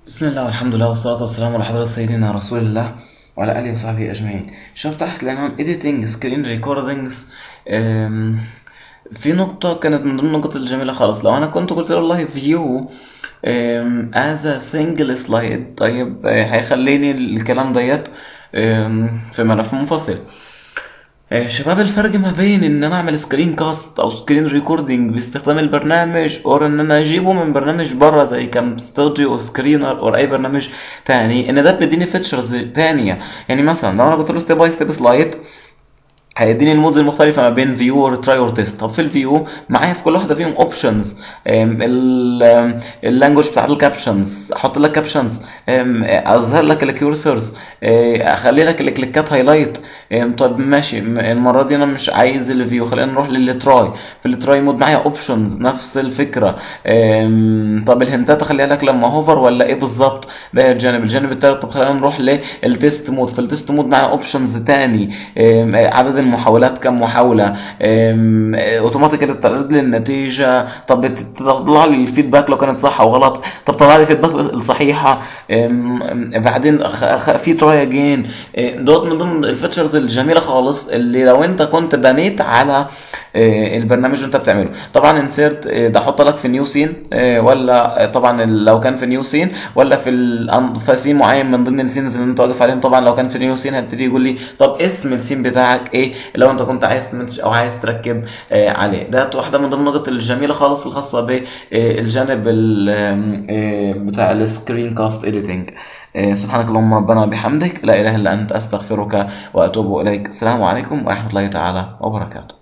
بسم الله والحمد لله والصلاة والسلام على حضرة سيدنا رسول الله وعلى آله وصحبه أجمعين شوف تحت العنوان editing screen recordings أم، في نقطة كانت من ضمن النقط الجميلة خالص لو أنا كنت قلت له والله view أم، as a single slide طيب آه، هيخليني الكلام ديت أم، في ملف منفصل آه، شباب الفرق ما بين ان انا اعمل سكرين كاست او سكرين ريكوردينج باستخدام البرنامج او ان انا اجيبه من برنامج بره زي كام ستوديو او سكرينر او اي برنامج تاني ان ده بيديني فيتشرز تانية يعني مثلا لو انا قلت له ستيب باي ستيب سلايد هيديني المودز المختلفة ما بين فيو وتراي اور تيست طب في الفيو معايا في كل واحدة فيهم اوبشنز اللانجوج بتاعت الكابشنز احط لك كابشنز اظهر لك الكيورسرز اخلي لك الكليكات هايلايت طب ماشي م- المرة دي انا مش عايز الفيو خلينا نروح للتراي في التراي مود معايا اوبشنز نفس الفكرة أم، طب الهنتات اخليها لك لما هوفر ولا ايه بالظبط ده الجانب الجانب التالت طب خلينا نروح للتيست مود في التيست مود معايا اوبشنز تاني أم، عدد المحاولات كم محاولة اوتوماتيكالي تعرض لي النتيجة طب تطلع لي الفيدباك لو كانت صح او غلط طب طلع لي الفيدباك الصحيحة أم، أم، بعدين خ- خ- في تراي اجين دوت من ضمن الفيتشرز الجميلة خالص اللي لو انت كنت بنيت على آه، البرنامج اللي انت بتعمله طبعا انسيرت ده احط لك في نيو سين ولا آه، طبعا ال- لو كان في نيو سين ولا في ال- في سين معين من ضمن السينز اللي انت واقف عليهم طبعا لو كان في نيو سين هيبتدي يقول لي طب اسم السين بتاعك ايه لو انت كنت عايز تمنتج او عايز تركب آه، عليه ده واحده من ضمن النقط الجميله خالص الخاصه بالجانب بتاع السكرين كاست اديتنج سبحانك اللهم ربنا وبحمدك لا اله الا انت استغفرك واتوب اليك السلام عليكم ورحمه الله تعالى وبركاته